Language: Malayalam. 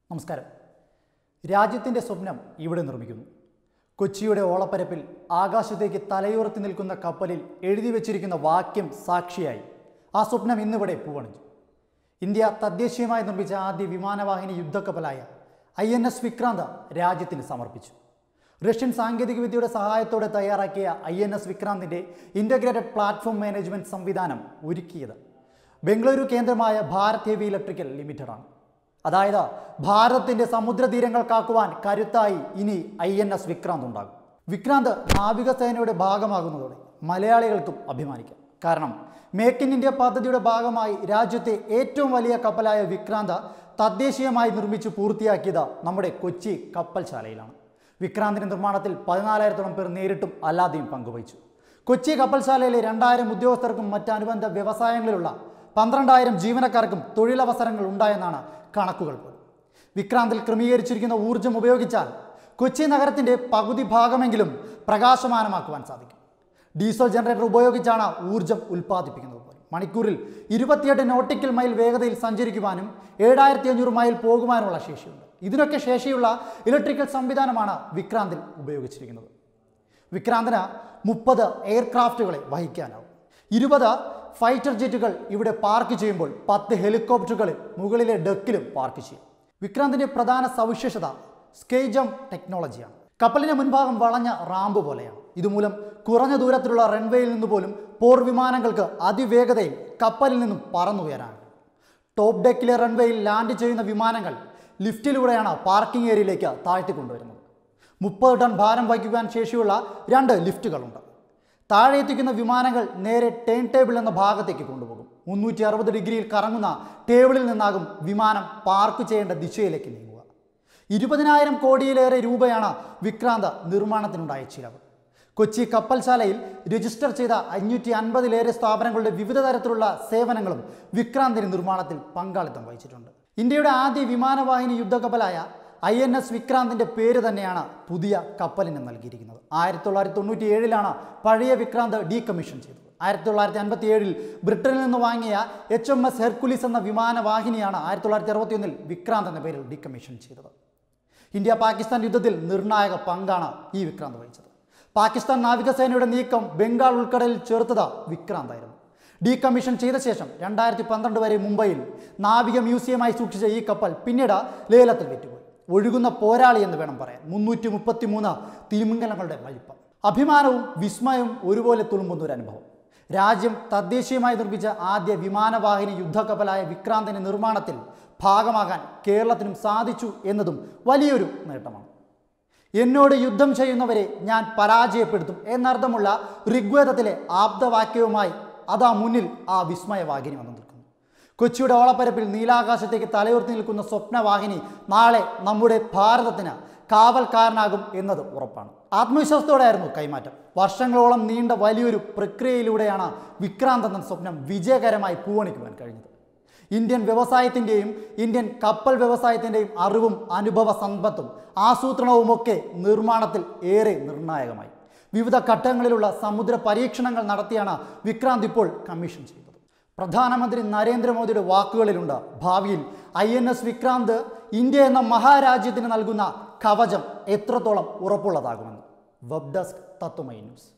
നമസ്കാരം രാജ്യത്തിൻ്റെ സ്വപ്നം ഇവിടെ നിർമ്മിക്കുന്നു കൊച്ചിയുടെ ഓളപ്പരപ്പിൽ ആകാശത്തേക്ക് തലയുയർത്തി നിൽക്കുന്ന കപ്പലിൽ എഴുതി വച്ചിരിക്കുന്ന വാക്യം സാക്ഷിയായി ആ സ്വപ്നം ഇന്നിവിടെ പൂവണിഞ്ഞു ഇന്ത്യ തദ്ദേശീയമായി നിർമ്മിച്ച ആദ്യ വിമാനവാഹിനി യുദ്ധക്കപ്പലായ ഐ എൻ എസ് വിക്രാന്ത രാജ്യത്തിന് സമർപ്പിച്ചു റഷ്യൻ സാങ്കേതികവിദ്യയുടെ സഹായത്തോടെ തയ്യാറാക്കിയ ഐ എൻ എസ് വിക്രാന്തിൻ്റെ ഇൻ്റഗ്രേറ്റഡ് പ്ലാറ്റ്ഫോം മാനേജ്മെൻറ്റ് സംവിധാനം ഒരുക്കിയത് ബംഗളൂരു കേന്ദ്രമായ ഭാരത് ഹെവി ഇലക്ട്രിക്കൽ ലിമിറ്റഡാണ് അതായത് ഭാരതത്തിന്റെ സമുദ്രതീരങ്ങൾ കാക്കുവാൻ കരുത്തായി ഇനി ഐ എൻ എസ് വിക്രാന്ത് ഉണ്ടാകും വിക്രാന്ത് നാവികസേനയുടെ ഭാഗമാകുന്നതോടെ മലയാളികൾക്കും അഭിമാനിക്കാം കാരണം മേക്ക് ഇൻ ഇന്ത്യ പദ്ധതിയുടെ ഭാഗമായി രാജ്യത്തെ ഏറ്റവും വലിയ കപ്പലായ വിക്രാന്ത് തദ്ദേശീയമായി നിർമ്മിച്ച് പൂർത്തിയാക്കിയത് നമ്മുടെ കൊച്ചി കപ്പൽശാലയിലാണ് വിക്രാന്തിന്റെ നിർമ്മാണത്തിൽ പതിനാലായിരത്തോളം പേർ നേരിട്ടും അല്ലാതെയും പങ്കുവഹിച്ചു കൊച്ചി കപ്പൽശാലയിലെ രണ്ടായിരം ഉദ്യോഗസ്ഥർക്കും മറ്റ് അനുബന്ധ വ്യവസായങ്ങളിലുള്ള പന്ത്രണ്ടായിരം ജീവനക്കാർക്കും തൊഴിലവസരങ്ങൾ ഉണ്ടായെന്നാണ് കണക്കുകൾ പോലും വിക്രാന്തിൽ ക്രമീകരിച്ചിരിക്കുന്ന ഊർജം ഉപയോഗിച്ചാൽ കൊച്ചി നഗരത്തിന്റെ പകുതി ഭാഗമെങ്കിലും പ്രകാശമാനമാക്കുവാൻ സാധിക്കും ഡീസൽ ജനറേറ്റർ ഉപയോഗിച്ചാണ് ഊർജം ഉൽപ്പാദിപ്പിക്കുന്നത് പോലും മണിക്കൂറിൽ ഇരുപത്തിയെട്ട് നോട്ടിക്കൽ മൈൽ വേഗതയിൽ സഞ്ചരിക്കുവാനും ഏഴായിരത്തി അഞ്ഞൂറ് മൈൽ പോകുവാനുമുള്ള ശേഷിയുണ്ട് ഇതിനൊക്കെ ശേഷിയുള്ള ഇലക്ട്രിക്കൽ സംവിധാനമാണ് വിക്രാന്തിൽ ഉപയോഗിച്ചിരിക്കുന്നത് വിക്രാന്തിന് മുപ്പത് എയർക്രാഫ്റ്റുകളെ വഹിക്കാനാവും ഇരുപത് ഫൈറ്റർ ജെറ്റുകൾ ഇവിടെ പാർക്ക് ചെയ്യുമ്പോൾ പത്ത് ഹെലികോപ്റ്ററുകളിൽ മുകളിലെ ഡെക്കിലും പാർക്ക് ചെയ്യും വിക്രാന്തിന്റെ പ്രധാന സവിശേഷത സ്കേജം ടെക്നോളജിയാണ് കപ്പലിന്റെ മുൻഭാഗം വളഞ്ഞ റാമ്പ് പോലെയാണ് ഇതുമൂലം കുറഞ്ഞ ദൂരത്തിലുള്ള റൺവേയിൽ നിന്ന് പോലും പോർ വിമാനങ്ങൾക്ക് അതിവേഗതയിൽ കപ്പലിൽ നിന്നും പറന്നുയരാൻ ടോപ്പ് ഡെക്കിലെ റൺവേയിൽ ലാൻഡ് ചെയ്യുന്ന വിമാനങ്ങൾ ലിഫ്റ്റിലൂടെയാണ് പാർക്കിംഗ് ഏരിയയിലേക്ക് താഴ്ത്തിക്കൊണ്ടുവരുന്നത് മുപ്പത് ടൺ ഭാരം വഹിക്കുവാൻ ശേഷിയുള്ള രണ്ട് ലിഫ്റ്റുകളുണ്ട് താഴെ എത്തിക്കുന്ന വിമാനങ്ങൾ നേരെ ടേൺ ടേബിൾ എന്ന ഭാഗത്തേക്ക് കൊണ്ടുപോകും മുന്നൂറ്റി അറുപത് ഡിഗ്രിയിൽ കറങ്ങുന്ന ടേബിളിൽ നിന്നാകും വിമാനം പാർക്ക് ചെയ്യേണ്ട ദിശയിലേക്ക് നീങ്ങുക ഇരുപതിനായിരം കോടിയിലേറെ രൂപയാണ് വിക്രാന്ത് നിർമ്മാണത്തിനുണ്ടായ ചിലവ് കൊച്ചി കപ്പൽശാലയിൽ രജിസ്റ്റർ ചെയ്ത അഞ്ഞൂറ്റി അൻപതിലേറെ സ്ഥാപനങ്ങളുടെ വിവിധ തരത്തിലുള്ള സേവനങ്ങളും വിക്രാന്തിന്റെ നിർമ്മാണത്തിൽ പങ്കാളിത്തം വഹിച്ചിട്ടുണ്ട് ഇന്ത്യയുടെ ആദ്യ വിമാനവാഹിനി യുദ്ധക്കപ്പലായ ഐ എൻ എസ് വിക്രാന്തിന്റെ പേര് തന്നെയാണ് പുതിയ കപ്പലിന് നൽകിയിരിക്കുന്നത് ആയിരത്തി തൊള്ളായിരത്തി തൊണ്ണൂറ്റി ഏഴിലാണ് പഴയ വിക്രാന്ത് ഡീകമ്മീഷൻ ചെയ്തത് ആയിരത്തി തൊള്ളായിരത്തി അൻപത്തി ഏഴിൽ ബ്രിട്ടനിൽ നിന്ന് വാങ്ങിയ എച്ച് എം എസ് ഹെർക്കുലിസ് എന്ന വിമാനവാഹിനിയാണ് ആയിരത്തി തൊള്ളായിരത്തി അറുപത്തിയൊന്നിൽ വിക്രാന്ത് എന്ന പേരിൽ ഡീകമ്മീഷൻ ചെയ്തത് ഇന്ത്യ പാകിസ്ഥാൻ യുദ്ധത്തിൽ നിർണായക പങ്കാണ് ഈ വിക്രാന്ത് വഹിച്ചത് പാകിസ്ഥാൻ നാവികസേനയുടെ നീക്കം ബംഗാൾ ഉൾക്കടലിൽ ചേർത്തത് വിക്രാന്തായിരുന്നു ഡീകമ്മീഷൻ ചെയ്ത ശേഷം രണ്ടായിരത്തി പന്ത്രണ്ട് വരെ മുംബൈയിൽ നാവിക മ്യൂസിയമായി സൂക്ഷിച്ച ഈ കപ്പൽ പിന്നീട് ലേലത്തിൽ വിറ്റുപോയി ഒഴുകുന്ന പോരാളി എന്ന് വേണം പറയാൻ മുന്നൂറ്റി മുപ്പത്തി മൂന്ന് തിരുമംഗലങ്ങളുടെ വലിപ്പം അഭിമാനവും വിസ്മയവും ഒരുപോലെ തുളുമ്പുന്ന ഒരു അനുഭവം രാജ്യം തദ്ദേശീയമായി നിർമ്മിച്ച ആദ്യ വിമാനവാഹിനി യുദ്ധക്കപ്പലായ വിക്രാന്തിന്റെ നിർമ്മാണത്തിൽ ഭാഗമാകാൻ കേരളത്തിനും സാധിച്ചു എന്നതും വലിയൊരു നേട്ടമാണ് എന്നോട് യുദ്ധം ചെയ്യുന്നവരെ ഞാൻ പരാജയപ്പെടുത്തും എന്നർത്ഥമുള്ള ഋഗ്വേദത്തിലെ ആപ്തവാക്യവുമായി അതാ മുന്നിൽ ആ വിസ്മയവാഹിനി വന്നു നിൽക്കുന്നു കൊച്ചിയുടെ ഓളപ്പരപ്പിൽ നീലാകാശത്തേക്ക് തലയുർത്തി നിൽക്കുന്ന സ്വപ്നവാഹിനി നാളെ നമ്മുടെ ഭാരതത്തിന് കാവൽക്കാരനാകും എന്നത് ഉറപ്പാണ് ആത്മവിശ്വാസത്തോടെയായിരുന്നു കൈമാറ്റം വർഷങ്ങളോളം നീണ്ട വലിയൊരു പ്രക്രിയയിലൂടെയാണ് വിക്രാന്ത് എന്ന സ്വപ്നം വിജയകരമായി പൂവണിക്കുവാൻ കഴിഞ്ഞത് ഇന്ത്യൻ വ്യവസായത്തിൻ്റെയും ഇന്ത്യൻ കപ്പൽ വ്യവസായത്തിൻ്റെയും അറിവും അനുഭവ സമ്പത്തും ആസൂത്രണവുമൊക്കെ നിർമ്മാണത്തിൽ ഏറെ നിർണായകമായി വിവിധ ഘട്ടങ്ങളിലുള്ള സമുദ്ര പരീക്ഷണങ്ങൾ നടത്തിയാണ് വിക്രാന്ത് ഇപ്പോൾ കമ്മീഷൻ ചെയ്തത് പ്രധാനമന്ത്രി നരേന്ദ്രമോദിയുടെ വാക്കുകളിലുണ്ട് ഭാവിയിൽ I N S Vikrant India എന്ന മഹാരാജ്യത്തിന് നൽകുന്ന കവചം എത്രത്തോളം ഉറപ്പുള്ളതാകുമെന്ന് വെബ് ഡെസ്ക് തത്വമൈ ന്യൂസ്